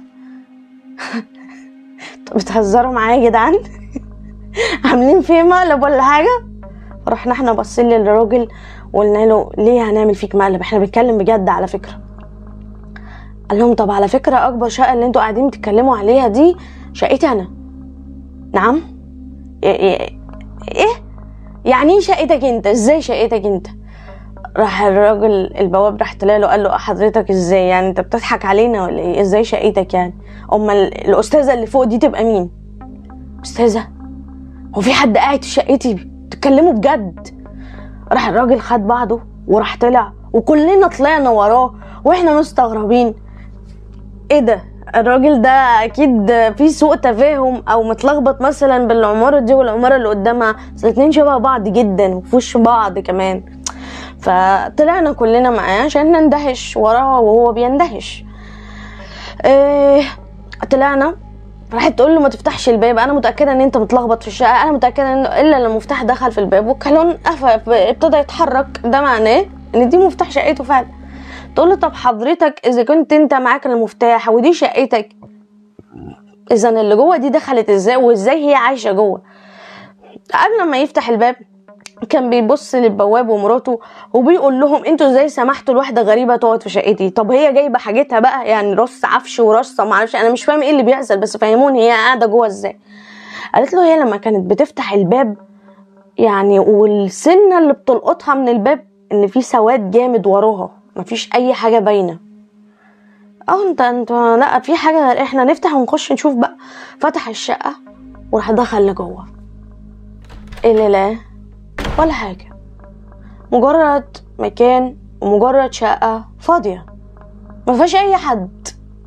طب بتهزروا معايا يا جدعان عاملين فيه مقلب ولا حاجه رحنا احنا باصين للراجل وقلنا له ليه هنعمل فيك مقلب احنا بنتكلم بجد على فكره قال لهم طب على فكره اكبر شقه اللي انتوا قاعدين بتتكلموا عليها دي شقتي انا نعم ايه يعني ايه شقتك انت ازاي شقتك انت راح الراجل البواب راح طلع له قال له حضرتك ازاي يعني انت بتضحك علينا ولا ايه ازاي شقتك يعني امال الاستاذه اللي فوق دي تبقى مين استاذه هو في حد قاعد في شقتي بتتكلموا بجد راح الراجل خد بعضه وراح طلع وكلنا طلعنا وراه واحنا مستغربين ايه ده الراجل ده اكيد في سوء تفاهم او متلخبط مثلا بالعماره دي والعماره اللي قدامها بس الاتنين شبه بعض جدا وفي وش بعض كمان فطلعنا كلنا معاه عشان نندهش وراه وهو بيندهش إيه طلعنا راحت تقول له ما تفتحش الباب انا متاكده ان انت متلخبط في الشقه انا متاكده ان الا لما المفتاح دخل في الباب والكالون قفل ابتدى يتحرك ده معناه ان دي مفتاح شقته فعلا تقول له طب حضرتك اذا كنت انت معاك المفتاح ودي شقتك اذا اللي جوه دي دخلت ازاي وازاي هي عايشه جوه قبل ما يفتح الباب كان بيبص للبواب ومراته وبيقول لهم انتوا ازاي سمحتوا لواحده غريبه تقعد في شقتي طب هي جايبه حاجتها بقى يعني رص عفش ورصه معرفش انا مش فاهم ايه اللي بيحصل بس فهموني هي قاعده جوه ازاي قالت له هي لما كانت بتفتح الباب يعني والسنه اللي بتلقطها من الباب ان في سواد جامد وراها مفيش اي حاجه باينه اه انت انت لا في حاجه احنا نفتح ونخش نشوف بقى فتح الشقه وراح دخل لجوه ايه اللي لا ولا حاجه مجرد مكان ومجرد شقه فاضيه ما فيهاش اي حد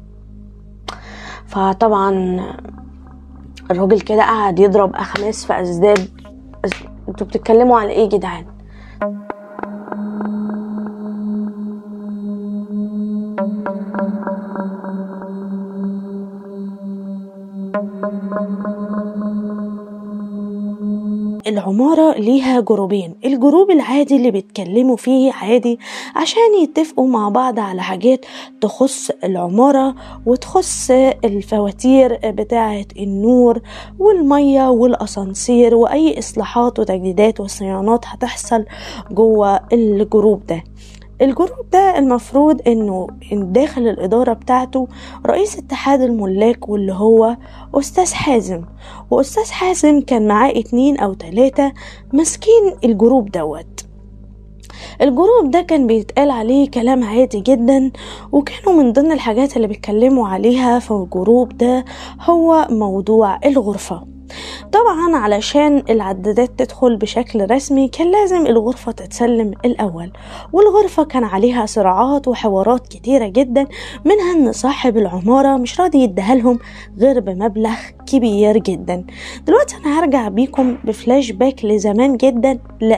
فطبعا الراجل كده قعد يضرب اخماس في اسداد انتوا بتتكلموا على ايه يا جدعان العمارة ليها جروبين الجروب العادي اللي بيتكلموا فيه عادي عشان يتفقوا مع بعض على حاجات تخص العمارة وتخص الفواتير بتاعة النور والمية والأسانسير وأي إصلاحات وتجديدات وصيانات هتحصل جوه الجروب ده الجروب ده المفروض انه داخل الادارة بتاعته رئيس اتحاد الملاك واللي هو استاذ حازم واستاذ حازم كان معاه اتنين او تلاتة ماسكين الجروب دوت الجروب ده كان بيتقال عليه كلام عادي جدا وكانوا من ضمن الحاجات اللي بيتكلموا عليها في الجروب ده هو موضوع الغرفة طبعا علشان العدادات تدخل بشكل رسمي كان لازم الغرفة تتسلم الأول والغرفة كان عليها صراعات وحوارات كتيرة جدا منها أن صاحب العمارة مش راضي يديها لهم غير بمبلغ كبير جدا دلوقتي أنا هرجع بيكم بفلاش باك لزمان جدا ل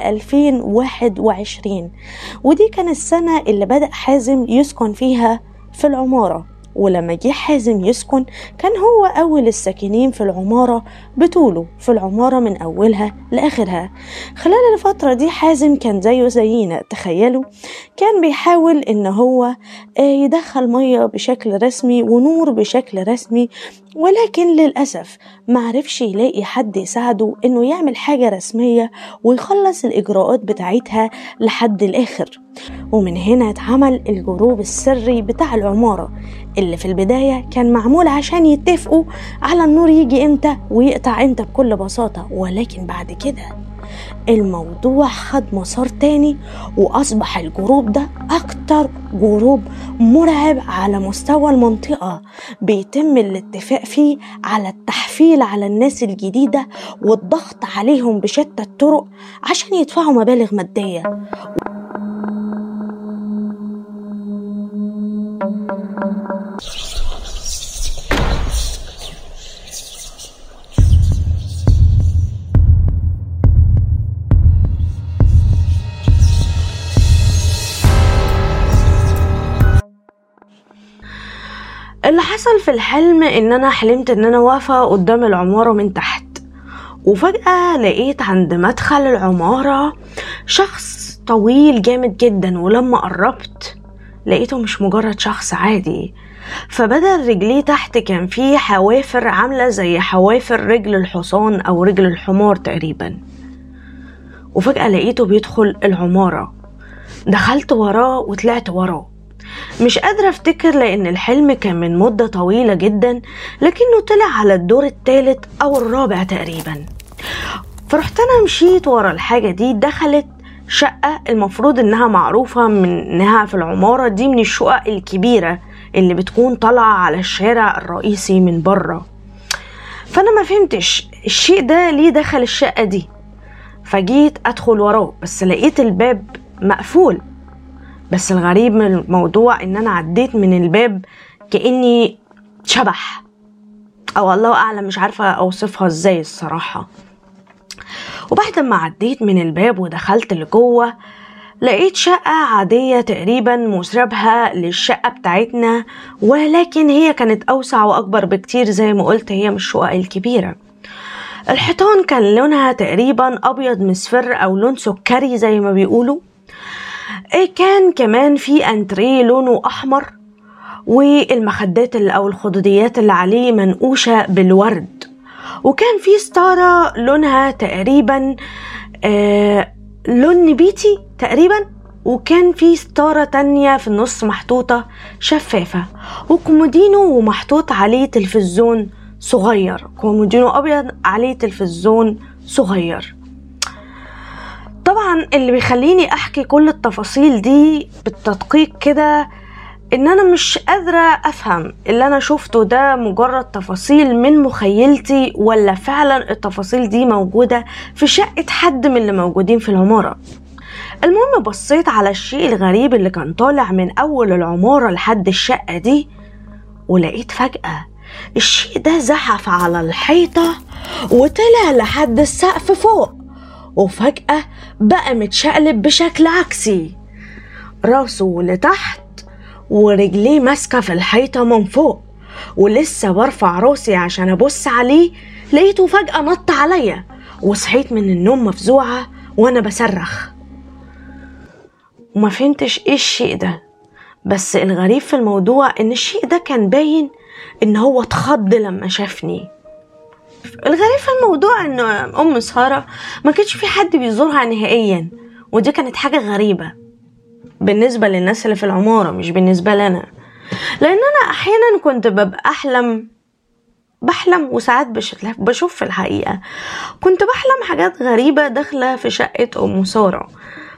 2021 ودي كان السنة اللي بدأ حازم يسكن فيها في العمارة ولما جه حازم يسكن كان هو أول الساكنين في العمارة بطوله في العمارة من أولها لآخرها خلال الفترة دي حازم كان زيه زينا تخيلوا كان بيحاول إن هو يدخل مية بشكل رسمي ونور بشكل رسمي ولكن للأسف معرفش يلاقي حد يساعده إنه يعمل حاجة رسمية ويخلص الإجراءات بتاعتها لحد الآخر ومن هنا اتعمل الجروب السري بتاع العمارة اللي في البداية كان معمول عشان يتفقوا على النور يجي امتى ويقطع امتى بكل بساطة ولكن بعد كده الموضوع خد مسار تاني وأصبح الجروب ده أكتر جروب مرعب على مستوى المنطقة بيتم الاتفاق فيه على التحفيل على الناس الجديدة والضغط عليهم بشتى الطرق عشان يدفعوا مبالغ مادية اللي حصل في الحلم ان انا حلمت ان انا واقفة قدام العمارة من تحت وفجأة لقيت عند مدخل العمارة شخص طويل جامد جدا ولما قربت لقيته مش مجرد شخص عادي فبدل رجليه تحت كان فيه حوافر عاملة زي حوافر رجل الحصان أو رجل الحمار تقريبا وفجأة لقيته بيدخل العمارة دخلت وراه وطلعت وراه مش قادرة افتكر لان الحلم كان من مدة طويلة جدا لكنه طلع على الدور الثالث او الرابع تقريبا فرحت انا مشيت ورا الحاجة دي دخلت شقة المفروض انها معروفة من انها في العمارة دي من الشقق الكبيرة اللي بتكون طالعة على الشارع الرئيسي من بره فانا ما فهمتش الشيء ده ليه دخل الشقة دي فجيت ادخل وراه بس لقيت الباب مقفول بس الغريب من الموضوع ان انا عديت من الباب كاني شبح او الله اعلم مش عارفه اوصفها ازاي الصراحه وبعد ما عديت من الباب ودخلت لجوه لقيت شقة عادية تقريبا مشابهة للشقة بتاعتنا ولكن هي كانت أوسع وأكبر بكتير زي ما قلت هي من الشقق الكبيرة الحيطان كان لونها تقريبا أبيض مصفر أو لون سكري زي ما بيقولوا إيه كان كمان في أنتريه لونه أحمر والمخدات اللي أو الخدوديات اللي عليه منقوشة بالورد وكان في ستارة لونها تقريبا آه لون نبيتي تقريبا وكان في ستارة تانية في النص محطوطة شفافة وكومودينو ومحطوط عليه تلفزيون صغير كومودينو أبيض عليه تلفزيون صغير طبعا اللي بيخليني أحكي كل التفاصيل دي بالتدقيق كده ان انا مش قادرة افهم اللي انا شفته ده مجرد تفاصيل من مخيلتي ولا فعلا التفاصيل دي موجودة في شقة حد من اللي موجودين في العمارة المهم بصيت على الشيء الغريب اللي كان طالع من اول العمارة لحد الشقة دي ولقيت فجأة الشيء ده زحف على الحيطة وطلع لحد السقف فوق وفجأة بقى متشقلب بشكل عكسي راسه لتحت ورجليه ماسكة في الحيطة من فوق ولسه برفع راسي عشان أبص عليه لقيته فجأة نط عليا وصحيت من النوم مفزوعة وأنا بصرخ وما فهمتش إيه الشيء ده بس الغريب في الموضوع إن الشيء ده كان باين إن هو اتخض لما شافني الغريب في الموضوع إن أم سارة ما كانش في حد بيزورها نهائيا ودي كانت حاجة غريبة بالنسبة للناس اللي في العمارة مش بالنسبة لنا لأن أنا أحيانا كنت ببقى أحلم بحلم وساعات بشوف في الحقيقة كنت بحلم حاجات غريبة داخلة في شقة أم سارة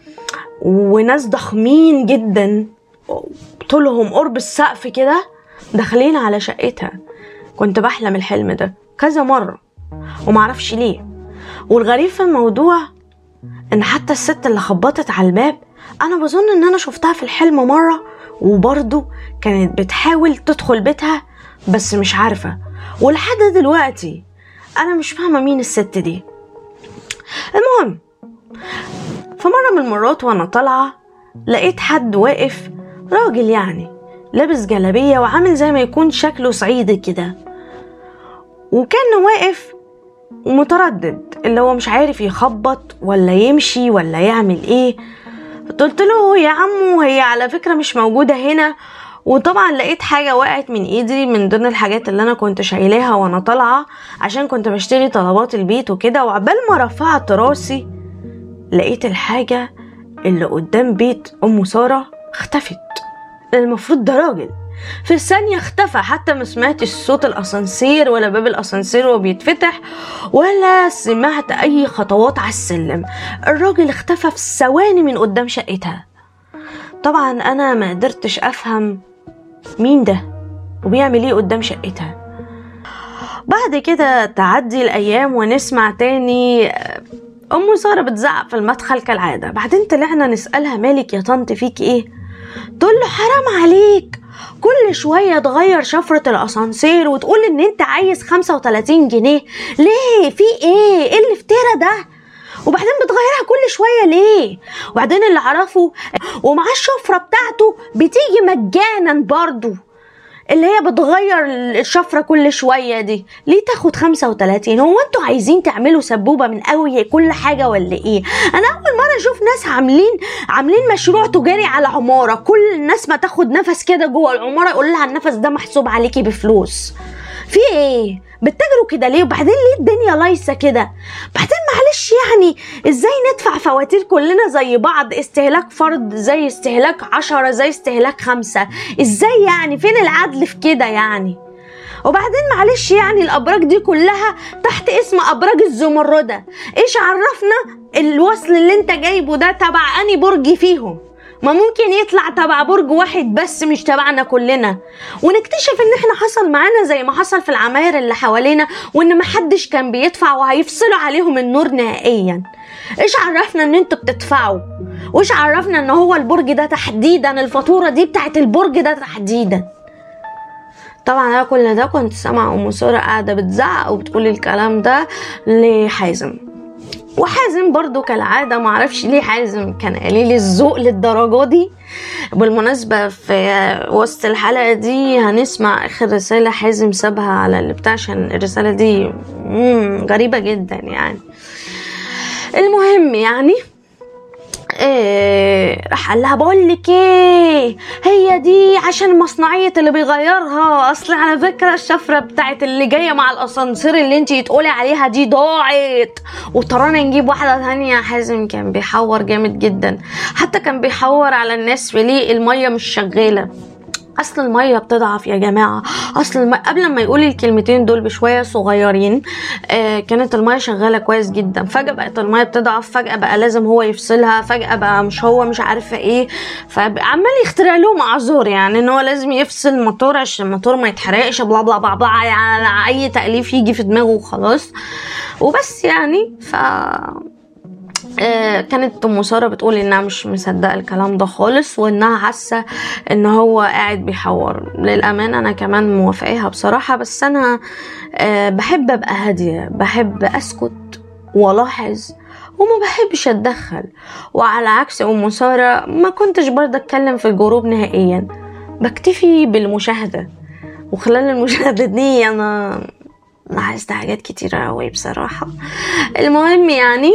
وناس ضخمين جدا طولهم قرب السقف كده داخلين على شقتها كنت بحلم الحلم ده كذا مرة ومعرفش ليه والغريب في الموضوع ان حتى الست اللي خبطت على الباب انا بظن ان انا شفتها في الحلم مرة وبرضه كانت بتحاول تدخل بيتها بس مش عارفة ولحد دلوقتي انا مش فاهمة مين الست دي المهم في مرة من المرات وانا طالعة لقيت حد واقف راجل يعني لابس جلابية وعامل زي ما يكون شكله صعيدي كده وكان واقف ومتردد اللي هو مش عارف يخبط ولا يمشي ولا يعمل ايه قلت له يا عمو هي على فكرة مش موجودة هنا وطبعا لقيت حاجة وقعت من ايدي من ضمن الحاجات اللي انا كنت شايلاها وانا طالعة عشان كنت بشتري طلبات البيت وكده وعبال ما رفعت راسي لقيت الحاجة اللي قدام بيت ام سارة اختفت المفروض ده راجل في ثانية اختفى حتى ما سمعتش صوت الأسانسير ولا باب الأسانسير وهو بيتفتح ولا سمعت أي خطوات على السلم الراجل اختفى في ثواني من قدام شقتها طبعا أنا ما قدرتش أفهم مين ده وبيعمل ايه قدام شقتها بعد كده تعدي الأيام ونسمع تاني أم سارة بتزعق في المدخل كالعادة بعدين طلعنا نسألها مالك يا طنط فيك ايه تقول له حرام عليك كل شوية تغير شفرة الأسانسير وتقول إن أنت عايز 35 جنيه ليه في إيه إيه الافتراء ده وبعدين بتغيرها كل شوية ليه وبعدين اللي أعرفه ومعاه الشفرة بتاعته بتيجي مجانا برضو اللي هي بتغير الشفرة كل شوية دي ليه تاخد 35 هو انتوا عايزين تعملوا سبوبة من قوي كل حاجة ولا ايه انا اول مرة اشوف ناس عاملين عاملين مشروع تجاري على عمارة كل الناس ما تاخد نفس كده جوه العمارة يقول لها النفس ده محسوب عليكي بفلوس في ايه بتجروا كده ليه وبعدين ليه الدنيا لايسه كده بعدين معلش يعني ازاي ندفع فواتير كلنا زي بعض استهلاك فرد زي استهلاك عشرة زي استهلاك خمسة ازاي يعني فين العدل في كده يعني وبعدين معلش يعني الابراج دي كلها تحت اسم ابراج الزمردة ايش عرفنا الوصل اللي انت جايبه ده تبع اني برج فيهم ما ممكن يطلع تبع برج واحد بس مش تبعنا كلنا ونكتشف ان احنا حصل معانا زي ما حصل في العماير اللي حوالينا وان محدش كان بيدفع وهيفصلوا عليهم النور نهائيا ايش عرفنا ان انتوا بتدفعوا وايش عرفنا ان هو البرج ده تحديدا الفاتورة دي بتاعت البرج ده تحديدا طبعا انا كل ده كنت سامعه ام ساره قاعده بتزعق وبتقول الكلام ده لحازم وحازم برضو كالعادة معرفش ليه حازم كان قليل الذوق للدرجة دي بالمناسبة في وسط الحلقة دي هنسمع آخر رسالة حازم سابها على اللي بتاع عشان الرسالة دي مم، غريبة جدا يعني المهم يعني إيه راح قال لها بقول لك ايه هي دي عشان مصنعيه اللي بيغيرها اصل على فكره الشفره بتاعت اللي جايه مع الاسانسير اللي انتي تقولي عليها دي ضاعت وطرانا نجيب واحده ثانيه حازم كان بيحور جامد جدا حتى كان بيحور على الناس في ليه الميه مش شغاله اصل الميه بتضعف يا جماعه اصل الم... قبل ما يقول الكلمتين دول بشويه صغيرين آه كانت الميه شغاله كويس جدا فجاه بقت الميه بتضعف فجاه بقى لازم هو يفصلها فجاه بقى مش هو مش عارفه ايه فعمال يخترع لهم اعذار يعني ان هو لازم يفصل الموتور عشان الموتور ما يتحرقش بلا بلا بلا بلا يعني اي تاليف يجي في دماغه وخلاص وبس يعني ف آه، كانت ام ساره بتقول انها مش مصدقه الكلام ده خالص وانها حاسه ان هو قاعد بيحور للامانه انا كمان موافقاها بصراحه بس انا آه، بحب ابقى هاديه بحب اسكت والاحظ وما بحبش اتدخل وعلى عكس ام ساره ما كنتش برضه اتكلم في الجروب نهائيا بكتفي بالمشاهده وخلال المشاهده دي انا لاحظت حاجات كتيرة أوي بصراحة المهم يعني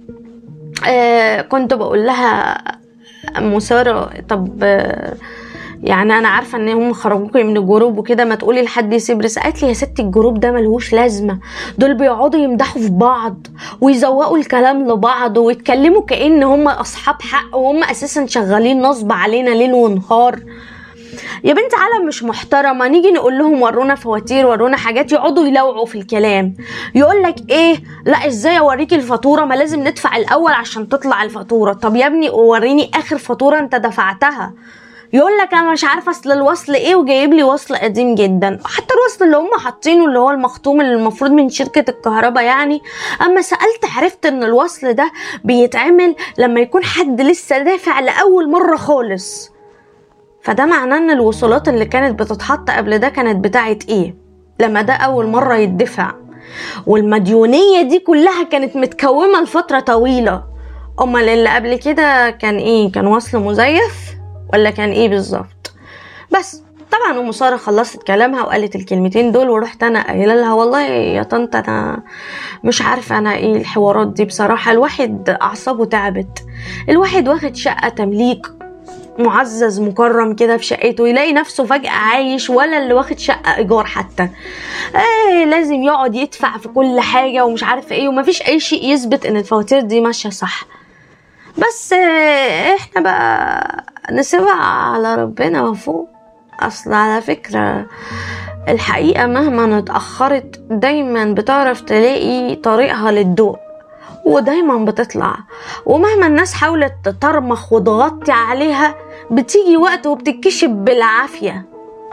آه كنت بقول لها ام ساره طب آه يعني انا عارفه ان هم خرجوكي من الجروب وكده ما تقولي لحد يسيب رسالة قالت لي يا ستي الجروب ده ملهوش لازمه دول بيقعدوا يمدحوا في بعض ويزوقوا الكلام لبعض ويتكلموا كأن هم اصحاب حق وهم اساسا شغالين نصب علينا ليل ونهار يا بنت عالم مش محترمه نيجي نقول لهم ورونا فواتير ورونا حاجات يقعدوا يلوعوا في الكلام يقول لك ايه لا ازاي اوريكي الفاتوره ما لازم ندفع الاول عشان تطلع الفاتوره طب يا ابني وريني اخر فاتوره انت دفعتها يقول لك انا مش عارفه اصل الوصل ايه وجايب لي وصل قديم جدا حتى الوصل اللي هم حاطينه اللي هو المخطوم اللي المفروض من شركه الكهرباء يعني اما سالت عرفت ان الوصل ده بيتعمل لما يكون حد لسه دافع لاول مره خالص فده معناه ان الوصولات اللي كانت بتتحط قبل ده كانت بتاعت ايه لما ده اول مرة يدفع والمديونية دي كلها كانت متكومة لفترة طويلة امال اللي قبل كده كان ايه كان وصل مزيف ولا كان ايه بالظبط بس طبعا ام ساره خلصت كلامها وقالت الكلمتين دول ورحت انا قايله لها والله يا طنط انا مش عارفه انا ايه الحوارات دي بصراحه الواحد اعصابه تعبت الواحد واخد شقه تمليك معزز مكرم كده في شقته يلاقي نفسه فجأة عايش ولا اللي واخد شقة إيجار حتى آه لازم يقعد يدفع في كل حاجة ومش عارف ايه ومفيش أي شيء يثبت إن الفواتير دي ماشية صح بس آه احنا بقى نسيبها على ربنا وفوق أصل على فكرة الحقيقة مهما اتأخرت دايما بتعرف تلاقي طريقها للضوء ودايما بتطلع ومهما الناس حاولت تطرمخ وتغطي عليها بتيجي وقت وبتتكشف بالعافية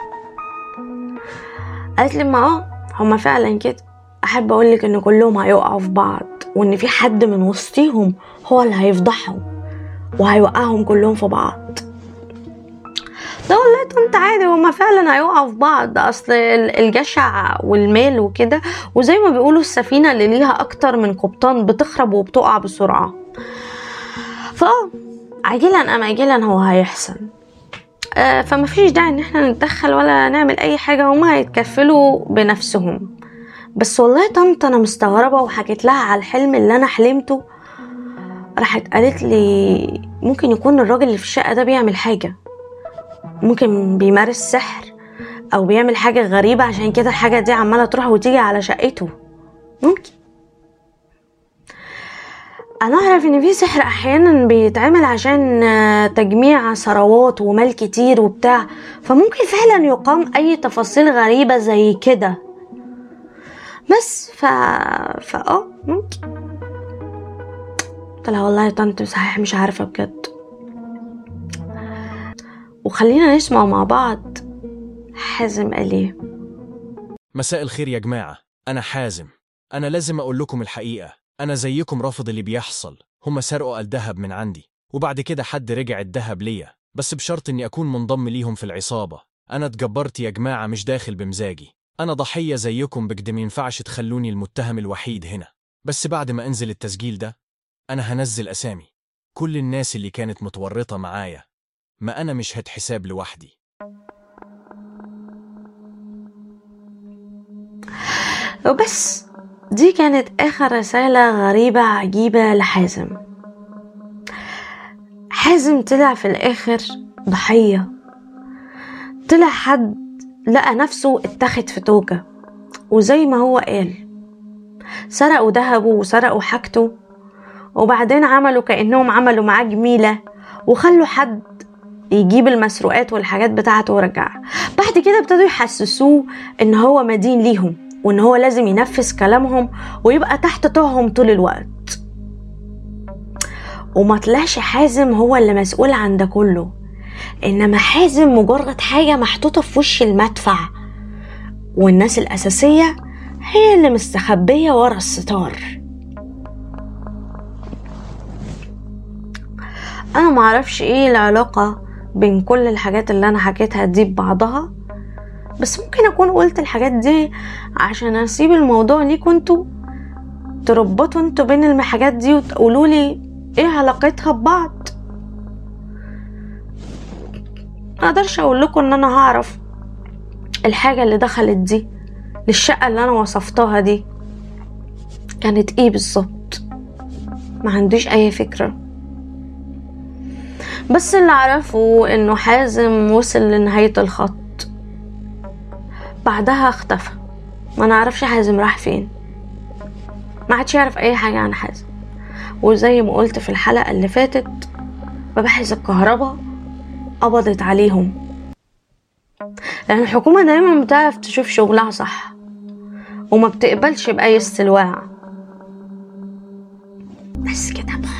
قالت لي ما اه هما فعلا كده احب اقولك ان كلهم هيقعوا في بعض وان في حد من وسطيهم هو اللي هيفضحهم وهيوقعهم كلهم في بعض لا والله انت عادي هما فعلا هيقعوا في بعض اصل الجشع والمال وكده وزي ما بيقولوا السفينة اللي ليها اكتر من قبطان بتخرب وبتقع بسرعة فاه عاجلا ام اجلا هو هيحصل آه فما فيش داعي ان احنا نتدخل ولا نعمل اي حاجة هما هيتكفلوا بنفسهم بس والله طنط انا مستغربة وحكيت لها على الحلم اللي انا حلمته راحت قالت لي ممكن يكون الراجل اللي في الشقة ده بيعمل حاجة ممكن بيمارس سحر او بيعمل حاجة غريبة عشان كده الحاجة دي عمالة تروح وتيجي على شقته ممكن انا اعرف ان في سحر احيانا بيتعمل عشان تجميع ثروات ومال كتير وبتاع فممكن فعلا يقام اي تفاصيل غريبة زي كده بس ف فا اه ممكن قلت لها والله يا طنط صحيح مش عارفة بجد وخلينا نسمع مع بعض حازم قال ايه مساء الخير يا جماعة أنا حازم أنا لازم أقول لكم الحقيقة أنا زيكم رافض اللي بيحصل هما سرقوا الذهب من عندي وبعد كده حد رجع الذهب ليا بس بشرط إني أكون منضم ليهم في العصابة أنا اتجبرت يا جماعة مش داخل بمزاجي أنا ضحية زيكم بجد مينفعش تخلوني المتهم الوحيد هنا بس بعد ما أنزل التسجيل ده أنا هنزل أسامي كل الناس اللي كانت متورطة معايا ما أنا مش هتحساب لوحدي وبس دي كانت آخر رسالة غريبة عجيبة لحازم حازم طلع في الآخر ضحية طلع حد لقى نفسه اتخذ في توجة وزي ما هو قال سرقوا ذهبه وسرقوا حاجته وبعدين عملوا كأنهم عملوا معاه جميلة وخلوا حد يجيب المسروقات والحاجات بتاعته ورجع بعد كده ابتدوا يحسسوه ان هو مدين ليهم وان هو لازم ينفذ كلامهم ويبقى تحت طوعهم طول الوقت وما طلعش حازم هو اللي مسؤول عن ده كله انما حازم مجرد حاجة محطوطة في وش المدفع والناس الأساسية هي اللي مستخبية ورا الستار أنا معرفش إيه العلاقة بين كل الحاجات اللي أنا حكيتها دي ببعضها بس ممكن أكون قلت الحاجات دي عشان أسيب الموضوع ليكوا انتوا تربطوا انتوا بين الحاجات دي وتقولوا لي ايه علاقتها ببعض مقدرش اقول لكم ان انا هعرف الحاجة اللي دخلت دي للشقة اللي انا وصفتها دي كانت ايه بالظبط ما عنديش اي فكرة بس اللي اعرفه انه حازم وصل لنهاية الخط بعدها اختفى ما نعرفش حازم راح فين ما عادش يعرف اي حاجة عن حازم وزي ما قلت في الحلقة اللي فاتت مباحث الكهرباء قبضت عليهم لأن الحكومة دايما بتعرف تشوف شغلها صح وما بتقبلش بأي استلواء بس كده بقى